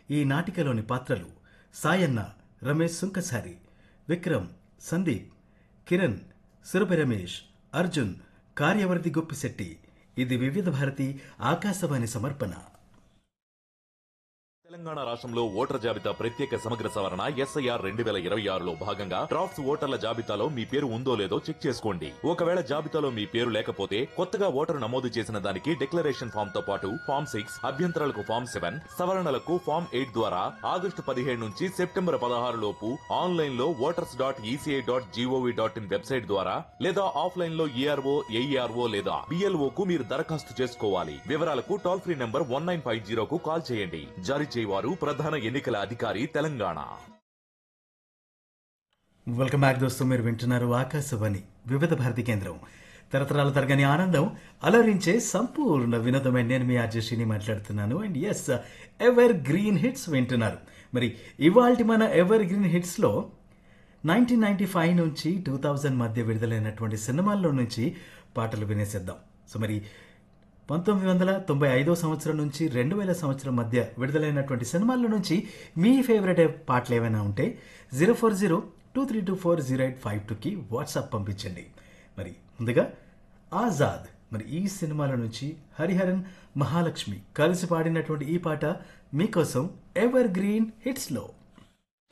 ఈ నాటికలోని పాత్రలు సాయన్న రమేష్ సుంకసారి విక్రమ్ సందీప్ కిరణ్ సురభి రమేష్ అర్జున్ కార్యవర్ధి గొప్పిశెట్టి ఇది వివిధ భారతి ఆకాశవాణి సమర్పణ తెలంగాణ రాష్ట్రంలో ఓటర్ జాబితా ప్రత్యేక సమగ్ర సవరణ ఎస్ఐఆర్ రెండు వేల ఇరవై ఆరులో భాగంగా డ్రాఫ్ట్స్ ఓటర్ల జాబితాలో మీ పేరు ఉందో లేదో చెక్ చేసుకోండి ఒకవేళ జాబితాలో మీ పేరు లేకపోతే కొత్తగా ఓటరు నమోదు చేసిన దానికి డిక్లరేషన్ ఫామ్ తో పాటు ఫామ్ సిక్స్ అభ్యంతరాలకు ఫామ్ సెవెన్ సవరణలకు ఫామ్ ఎయిట్ ద్వారా ఆగస్టు పదిహేడు నుంచి సెప్టెంబర్ పదహారు లోపు ఆన్లైన్ లో voters dot ECI dot gov dot in website ద్వారా లేదా ఆఫ్లైన్ లో ఈఆర్ఓ ఏఈఆర్ఓ లేదా బిఎల్ఓ కు మీరు దరఖాస్తు చేసుకోవాలి వివరాలకు toll free number one nine five జీరోకు కాల్ చేయండి జారీ చేయవారు ప్రధాన ఎన్నికల అధికారి తెలంగాణ వెల్కమ్ బ్యాక్ దోస్తు మీరు వింటున్నారు ఆకాశవాణి వివిధ భారతి కేంద్రం తరతరాల తరగని ఆనందం అలరించే సంపూర్ణ వినోదమైన నేను మీ ఆర్జశ్రీని మాట్లాడుతున్నాను అండ్ ఎస్ ఎవర్ గ్రీన్ హిట్స్ వింటున్నారు మరి ఇవాల్టి మన ఎవర్ గ్రీన్ హిట్స్లో నైన్టీన్ నైన్టీ ఫైవ్ నుంచి టూ థౌజండ్ మధ్య విడుదలైనటువంటి సినిమాల్లో నుంచి పాటలు వినేసేద్దాం సో మరి పంతొమ్మిది వందల తొంభై ఐదో సంవత్సరం నుంచి రెండు వేల సంవత్సరం మధ్య విడుదలైనటువంటి సినిమాల్లో నుంచి మీ ఫేవరెట్ పాటలు ఏమైనా ఉంటే zero four zero two three two four zero eight five టూకి వాట్సాప్ పంపించండి మరి ముందుగా ఆజాద్ మరి ఈ సినిమాల నుంచి హరిహరన్ మహాలక్ష్మి కలిసి పాడినటువంటి ఈ పాట మీకోసం ఎవర్ గ్రీన్ హిట్స్లో